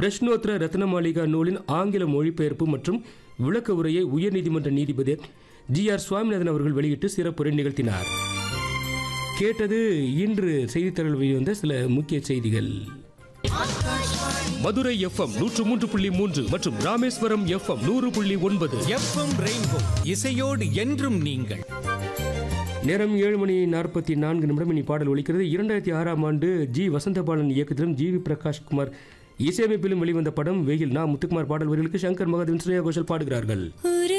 பிரஷ்னோத்ர ரத்னமாளிகா நூலின் ஆங்கில மொழிபெயர்ப்பு மற்றும் விளக்க உரையை உயர்நீதிமன்ற நீதிபதி ஜி ஆர் சுவாமிநாதன் அவர்கள் வெளியிட்டு சிறப்புரை நிகழ்த்தினார் கேட்டது இன்று செய்தித்தாள் வெளிவந்த சில முக்கிய செய்திகள் மதுரை எஃப்எம் நூற்று மூன்று புள்ளி மூன்று மற்றும் ராமேஸ்வரம் எஃப்எம் நூறு புள்ளி ஒன்பது எஃப்எம் ரெயின்போ இசையோடு என்றும் நீங்கள் நேரம் ஏழு மணி நாற்பத்தி நான்கு நிமிடம் இனி பாடல் ஒலிக்கிறது இரண்டாயிரத்தி ஆறாம் ஆண்டு ஜி வசந்தபாலன் இயக்கத்திலும் ஜி வி பிரகாஷ் குமார் இசையமைப்பிலும் வெளிவந்த படம் வெயில் நா முத்துக்குமார் பாடல் வரிகளுக்கு சங்கர் மகாதேவன் ஸ்ரேயா கோஷல் பாடுகிறார்கள் ஒரு